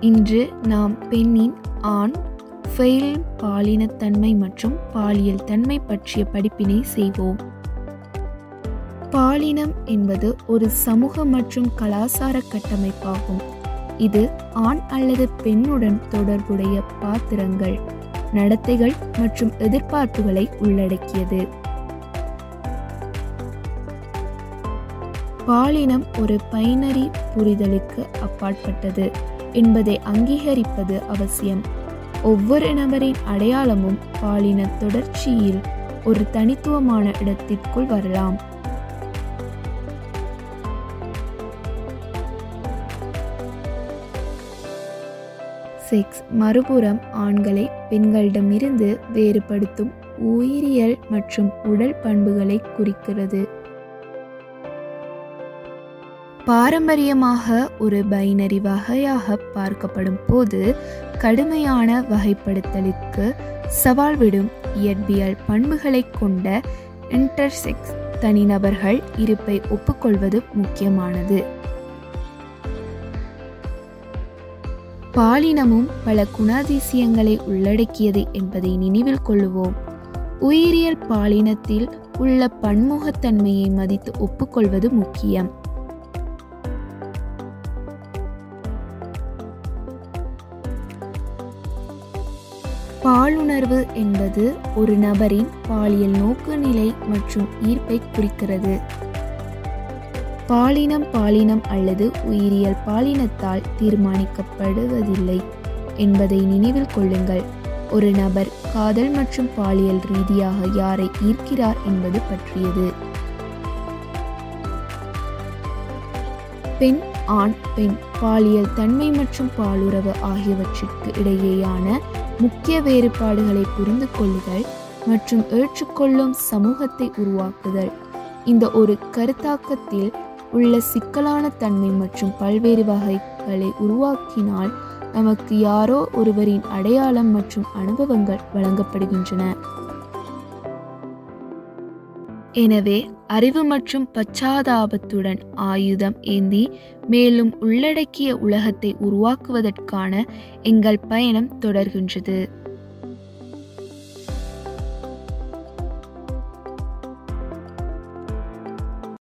இன்று நாம் பெண்ணின் ஆண் ஃபெயில் பாலினத்தன்மை மற்றும் பாலியல் தன்மை பற்றிய படிப்பினை செய்வோம் பாலினம் என்பது ஒரு சமூக மற்றும் கலாசார கட்டமைப்பாகும் இது ஆண் அல்லது பெண்ணுடன் தொடர்புடைய பாத்திரங்கள் நடத்தைகள் மற்றும் எதிர்பார்ப்புகளை உள்ளடக்கியது பாலினம் ஒரு பைனரி புரிதலுக்கு அப்பாற்பட்டது என்பதை அங்கீகரிப்பது அவசியம் ஒவ்வொரு நபரின் அடையாளமும் பாலின தொடர்ச்சியில் ஒரு தனித்துவமான இடத்திற்குள் வரலாம் செக்ஸ் மறுபுறம் ஆண்களை பெண்களிடமிருந்து வேறுபடுத்தும் உயிரியல் மற்றும் உடல் பண்புகளை குறிக்கிறது பாரம்பரியமாக ஒரு பைனரி வகையாக பார்க்கப்படும் போது கடுமையான வகைப்படுத்தலுக்கு சவால் விடும் இயற்பியல் பண்புகளை கொண்ட இன்டர்செக்ஸ் தனிநபர்கள் இருப்பை ஒப்புக்கொள்வது முக்கியமானது பாலினமும் பல குணாதிசயங்களை உள்ளடக்கியது என்பதை நினைவில் கொள்ளுவோம் உயிரியல் பாலினத்தில் உள்ள பன்முகத்தன்மையை மதித்து ஒப்புக்கொள்வது முக்கியம் பாலுணர்வு என்பது ஒரு நபரின் பாலியல் நோக்குநிலை மற்றும் ஈர்ப்பை குறிக்கிறது பாலினம் பாலினம் அல்லது உயிரியல் பாலினத்தால் தீர்மானிக்கப்படுவதில்லை என்பதை நினைவில் கொள்ளுங்கள் ஒரு நபர் காதல் மற்றும் பாலியல் ரீதியாக யாரை ஈர்க்கிறார் என்பது பற்றியது பெண் ஆண் பெண் பாலியல் தன்மை மற்றும் பாலுறவு ஆகியவற்றிற்கு இடையேயான முக்கிய வேறுபாடுகளை புரிந்து கொள்ளுதல் மற்றும் ஏற்றுக்கொள்ளும் சமூகத்தை உருவாக்குதல் இந்த ஒரு கருத்தாக்கத்தில் உள்ள சிக்கலான தன்மை மற்றும் பல்வேறு வகைகளை உருவாக்கினால் நமக்கு யாரோ ஒருவரின் அடையாளம் மற்றும் அனுபவங்கள் வழங்கப்படுகின்றன எனவே அறிவு மற்றும் பச்சாதாபத்துடன் ஆயுதம் ஏந்தி மேலும் உள்ளடக்கிய உலகத்தை உருவாக்குவதற்கான எங்கள் பயணம் தொடர்கின்றது